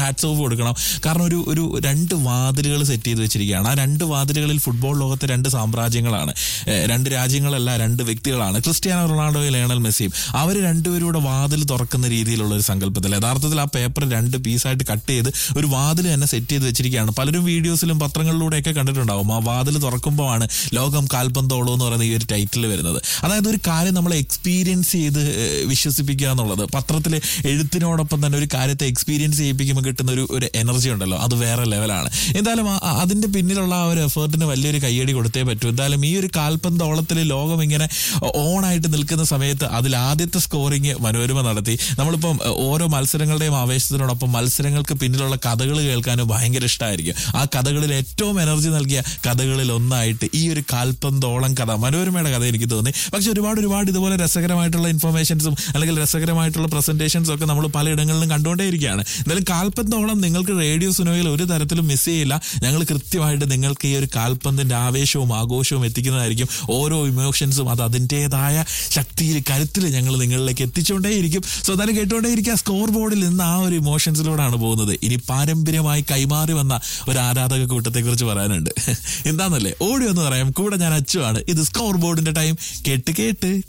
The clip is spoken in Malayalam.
ഹാറ്റ്സ് ഓഫ് കൊടുക്കണം കാരണം ഒരു ഒരു രണ്ട് വാതിലുകൾ സെറ്റ് ചെയ്ത് വെച്ചിരിക്കുകയാണ് ആ രണ്ട് വാതിലുകളിൽ ഫുട്ബോൾ ലോകത്തെ രണ്ട് സാമ്രാജ്യങ്ങളാണ് ഏഹ് രണ്ട് രാജ്യങ്ങളല്ല രണ്ട് വ്യക്തികളാണ് ക്രിസ്ത്യാനോ റൊണാൾഡോയും ലയണൽ മെസ്സിയും അവർ രണ്ടുപേരുടെ വാതിൽ തുറക്കുന്ന രീതിയിലുള്ള ഒരു സങ്കല്പത്തിൽ യഥാർത്ഥത്തിൽ ആ പേപ്പർ രണ്ട് പീസായിട്ട് കട്ട് ചെയ്ത് ഒരു വാതിൽ തന്നെ സെറ്റ് ചെയ്ത് വെച്ചിരിക്കുകയാണ് പലരും വീഡിയോസിലും പത്രങ്ങളിലൂടെയൊക്കെ കണ്ടിട്ടുണ്ടാവും ആ വാതിൽ തുറക്കുമ്പോഴാണ് ലോകം കാൽപന്തോളോ എന്ന് പറയുന്ന ഈ ഒരു ടൈറ്റിൽ വരുന്നത് അതായത് ഒരു കാര്യം നമ്മൾ എക്സ്പീരിയൻസ് ചെയ്ത് ഏഹ്, വിശ്വസിപ്പിക്കുക എന്നുള്ളത് പത്രത്തിൽ എഴുത്തിനോടൊപ്പം തന്നെ ഒരു കാര്യത്തെ എക്സ്പീരിയൻസ് ചെയ്യിപ്പിക്കുമ്പോൾ കിട്ടുന്ന ഒരു ഒരു എനർജി ഉണ്ടല്ലോ അത് വേറെ ലെവലാണ് എന്തായാലും ആ- ആ- അതിന്റെ പിന്നിലുള്ള ആ ഒരു എഫേർട്ടിന് വലിയൊരു കയ്യടി കൊടുത്തേ പറ്റൂ എന്തായാലും ഈ ഒരു കാൽപന്തോളത്തിൽ ലോകം ഇങ്ങനെ ഓണായിട്ട് നിൽക്കുന്ന സമയത്ത് അതിൽ ആദ്യത്തെ സ്കോറിങ് മനോരമ നടത്തി നമ്മളിപ്പം ഏഹ്, ഓരോ മത്സരങ്ങളുടെയും ആവേശത്തിനോടൊപ്പം മത്സരങ്ങൾക്ക് പിന്നിലുള്ള കഥകൾ കേൾക്കാനും ഭയങ്കര ഇഷ്ടമായിരിക്കും ആ കഥകളിൽ ഏറ്റവും എനർജി നൽകിയ കഥകളിൽ ഒന്നായിട്ട് ഈ ഒരു കാൽപന്തോളം കഥ മനോരമയുടെ കഥ എനിക്ക് തോന്നി പക്ഷെ ഒരുപാട് ഒരുപാട് ഇതുപോലെ രസകരമായിട്ടുള്ള ഇൻഫർമേഷൻസും അല്ലെങ്കിൽ രസകരമായിട്ടുള്ള പ്രസന്റേഷൻസും ഒക്കെ നമ്മൾ പലയിടങ്ങളിലും കണ്ടുകൊണ്ടേയിരിക്കുകയാണ് എന്തായാലും കാൽപന്തോളം നിങ്ങൾക്ക് റേഡിയോ സുനോയിൽ ഒരു തരത്തിലും മിസ് ചെയ്യില്ല ഞങ്ങൾ കൃത്യമായിട്ട് നിങ്ങൾക്ക് ഈ ഒരു കാൽപന്തിന്റെ ആവേശവും ആഘോഷവും എത്തിക്കുന്നതായിരിക്കും ഓരോ ഇമോഷൻസും അത് അതിൻ്റെതായ ശക്തിയിൽ കരുത്തിൽ ഞങ്ങൾ നിങ്ങളിലേക്ക് എത്തിച്ചുകൊണ്ടേയിരിക്കും സോ എന്തായാലും കേട്ടുകൊണ്ടേയിരിക്കുക സ്കോർ ബോർഡിൽ നിന്ന് ആ ഒരു ഇമോഷൻസിലൂടെയാണ് പോകുന്നത് ഇനി പാരമ്പര്യമായി കൈമാറി വന്ന ഒരു ആരാധക കൂട്ടത്തെ കുറിച്ച് പറയാനുണ്ട് എന്താന്നല്ലേ ഓടി എന്ന് പറയാം കൂടെ ഞാൻ അച്ചുവാണ് ഇത് സ്കോർ ബോർഡിന്റെ ടൈം കേട്ട് കേട്ട്